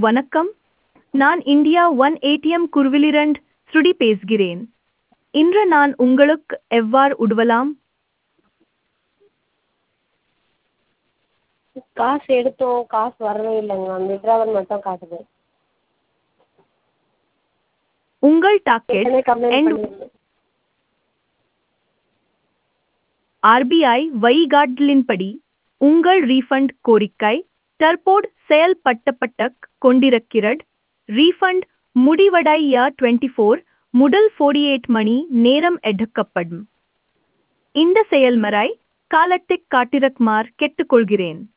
வணக்கம் நான் India one ATM குருவிலிரண்ட் ஸ்ருடி பேசுகிறேன் இன்று நான் உங்களுக்கு எவ்வாறு உதவலாம் காசு எடுத்தோம் காசு வரவே இல்லைங்க மேம் வித்ட்ராவல் மட்டும் காட்டுது உங்கள் டாக்கெட் ஏற்கனவே கம்ப்ளைண்ட் எண்ட் பண்ணியிருந்தேன் ஆர்பிஐ வழிகாட்டலின்படி உங்கள் ரீஃபண்ட் கோரிக்கை தற்போது செயல்படுத்தப்பட்டு கொண்டிருக்கிறது ரீஃபண்ட் முடிவடைய டுவெண்ட்டி ஃபோர் முதல் ஃபோர்டி எயிட் மணி நேரம் எடுக்கப்படும் இந்த செயல்முறை காலத்தை காட்டிருக்குமாறு கேட்டுக்கொள்கிறேன்